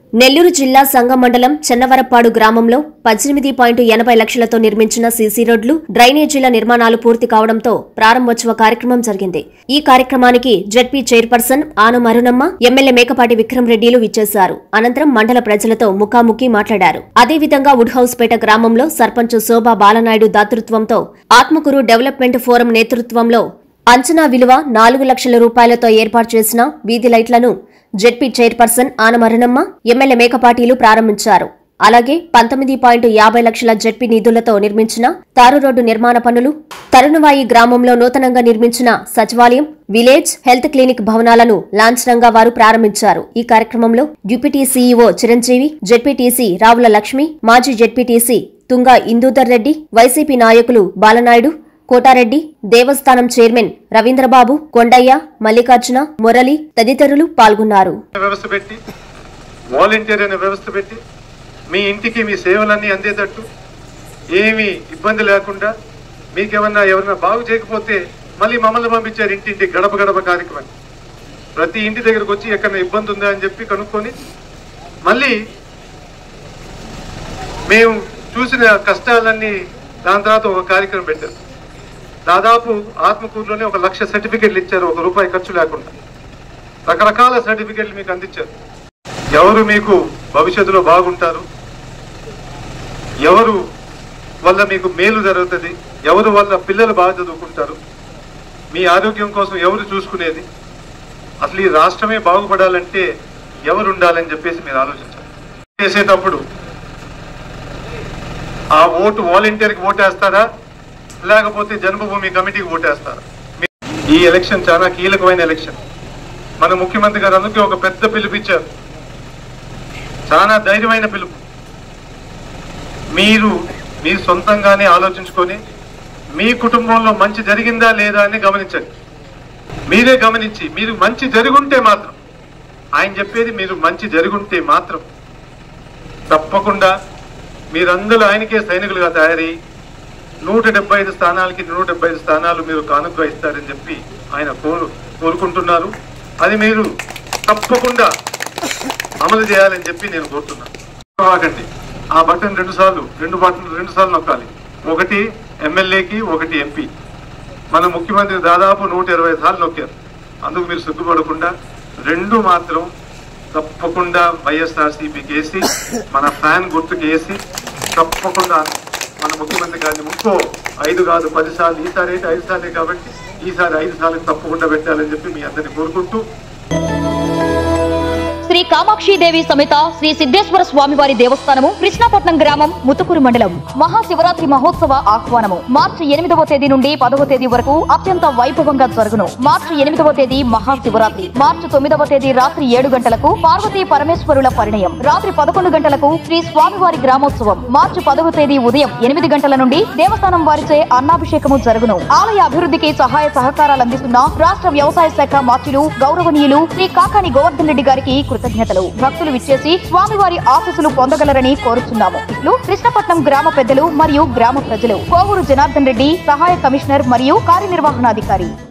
నెల్లూరు జిల్లా సంగం మండలం చెన్నవరప్పాడు గ్రామంలో పద్దెనిమిది పాయింట్ ఎనభై లక్షలతో నిర్మించిన సీసీ రోడ్లు డ్రైనేజీల నిర్మాణాలు పూర్తి కావడంతో ప్రారంభోత్సవ కార్యక్రమం జరిగింది ఈ కార్యక్రమానికి జెడ్పీ చైర్పర్సన్ ఆను మరునమ్మ ఎమ్మెల్యే మేకపాటి విక్రమ్ రెడ్డిలు విచ్చేశారు అనంతరం మండల ప్రజలతో ముఖాముఖి మాట్లాడారు అదేవిధంగా వుడ్ హౌస్ పేట గ్రామంలో సర్పంచ్ శోభా బాలనాయుడు దాతృత్వంతో ఆత్మకూరు డెవలప్మెంట్ ఫోరం నేతృత్వంలో అంచనా విలువ నాలుగు లక్షల రూపాయలతో ఏర్పాటు చేసిన వీధి లైట్లను జెడ్పీ చైర్పర్సన్ ఆనమరణమ్మ ఎమ్మెల్యే మేకపాటీలు ప్రారంభించారు అలాగే పంతొమ్మిది పాయింట్ యాభై లక్షల జెడ్పీ నిధులతో నిర్మించిన తారు రోడ్డు నిర్మాణ పనులు తరుణవాయి గ్రామంలో నూతనంగా నిర్మించిన సచివాలయం విలేజ్ హెల్త్ క్లినిక్ భవనాలను లాంఛనంగా వారు ప్రారంభించారు ఈ కార్యక్రమంలో deputy CEO Chiranjeevi ZPTC Ravula Lakshmi మాజీ జెడ్పీటీసీ తుంగా ఇందూదర్ రెడ్డి వైసీపీ నాయకులు బాలనాయుడు కోటారెడ్డి దేవస్థానం చైర్మన్ రవీంద్రబాబు కొండయ్య మల్లికార్జున మురళి తదితరులు పాల్గొన్నారు వ్యవస్థ పెట్టి వాలంటీర్ అనే వ్యవస్థ పెట్టి మీ ఇంటికి మీ సేవలన్నీ అందేటట్టు ఏమీ ఇబ్బంది లేకుండా మీకేమన్నా ఎవరన్నా బాగు చేయకపోతే మళ్ళీ మమ్మల్ని పంపించారు ఇంటింటి గడప గడప కార్యక్రమం ప్రతి ఇంటి దగ్గరకు వచ్చి ఎక్కడ ఇబ్బంది ఉందా అని చెప్పి కనుక్కొని మళ్ళీ మేము చూసిన కష్టాలన్నీ దాని తర్వాత ఒక కార్యక్రమం పెట్టారు దాదాపు ఆత్మకూరులోనే ఒక లక్ష సర్టిఫికెట్లు ఇచ్చారు ఒక రూపాయి ఖర్చు లేకుండా రకరకాల సర్టిఫికెట్లు మీకు అందించారు ఎవరు మీకు భవిష్యత్తులో బాగుంటారు ఎవరు వల్ల మీకు మేలు జరుగుతుంది ఎవరు వల్ల పిల్లలు బాగా చదువుకుంటారు మీ ఆరోగ్యం కోసం ఎవరు చూసుకునేది అసలు ఈ రాష్ట్రమే బాగుపడాలంటే ఎవరు ఉండాలని చెప్పేసి మీరు ఆలోచించాలి చేసేటప్పుడు ఆ ఓటు వాలంటీర్కి ఓటేస్తారా లేకపోతే జన్మభూమి కమిటీకి ఓటేస్తారా మీ- ఈ ఎలక్షన్ చాలా కీలకమైన ఎలక్షన్ మన ముఖ్యమంత్రి గారు అందుకే ఒక పెద్ద పిలుపు ఇచ్చారు చాలా ధైర్యమైన పిలుపు మీరు మీ సొంతంగానే ఆలోచించుకొని మీ కుటుంబంలో మంచి జరిగిందా లేదా అని గమనించండి మీరే గమనించి మీరు మంచి జరుగుంటే మాత్రం ఆయన చెప్పేది మీరు మంచి జరుగుంటే మాత్రం తప్పకుండా మీరందరూ ఆయనకే సైనికులుగా తయారై నూట డెబ్బై ఐదు స్థానాలకి నూట డెబ్బై ఐదు స్థానాలు మీరు కానుక ఇస్తారని చెప్పి ఆయన కోరు కోరుకుంటున్నారు అది మీరు తప్పకుండా అమలు చేయాలని చెప్పి నేను కోరుతున్నాను ఆగండి ఆ బటన్ రెండు సార్లు రెండు బటన్ రెండు సార్లు నొక్కాలి ఒకటి ఎమ్మెల్యేకి ఒకటి ఎంపీ మన ముఖ్యమంత్రి దాదాపు నూట ఇరవై సార్లు నొక్కారు అందుకు మీరు సిగ్గుపడకుండా రెండు మాత్రం తప్పకుండా వైఎస్ఆర్సీపీకి వేసి మన ఫ్యాన్ గుర్తుకి వేసి తప్పకుండా మన ముఖ్యమంత్రి గారిని ఇంకో ఐదు కాదు పది సార్లు ఈసారి అయితే ఐదు సార్లే కాబట్టి ఈసారి ఐదు సార్లు తప్పకుండా పెట్టాలని చెప్పి మీ అందరిని కోరుకుంటూ శ్రీ కామాక్షిదేవి సమేత శ్రీ సిద్ధేశ్వర స్వామివారి దేవస్థానము కృష్ణాపట్నం గ్రామం ముతుకూరు మండలం మహాశివరాత్రి మహోత్సవ ఆహ్వానము మార్చి ఎనిమిదవ తేదీ నుండి పదవ తేదీ వరకు అత్యంత వైభవంగా జరుగును మార్చి ఎనిమిదవ తేదీ మహాశివరాత్రి మార్చి తొమ్మిదవ తేదీ రాత్రి ఏడు గంటలకు పార్వతీ పరమేశ్వరుల పరిణయం రాత్రి పదకొండు గంటలకు శ్రీ స్వామివారి గ్రామోత్సవం మార్చి పదవ తేదీ ఉదయం ఎనిమిది గంటల నుండి దేవస్థానం వారిచే అన్నాభిషేకము జరుగును ఆలయ అభివృద్ధికి సహాయ సహకారాలు అందిస్తున్న రాష్ట్ర వ్యవసాయ శాఖ మార్చులు గౌరవనీయులు శ్రీ కాకాని గోవర్ధన్ రెడ్డి గారికి కృతజ్ఞతలు భక్తులు విచ్చేసి స్వామివారి ఆశీస్సులు పొందగలరని కోరుచున్నాము ఇట్లు కృష్ణపట్నం గ్రామ పెద్దలు మరియు గ్రామ ప్రజలు కోవూరు జనార్దన్ రెడ్డి సహాయ కమిషనర్ మరియు కార్యనిర్వహణాధికారి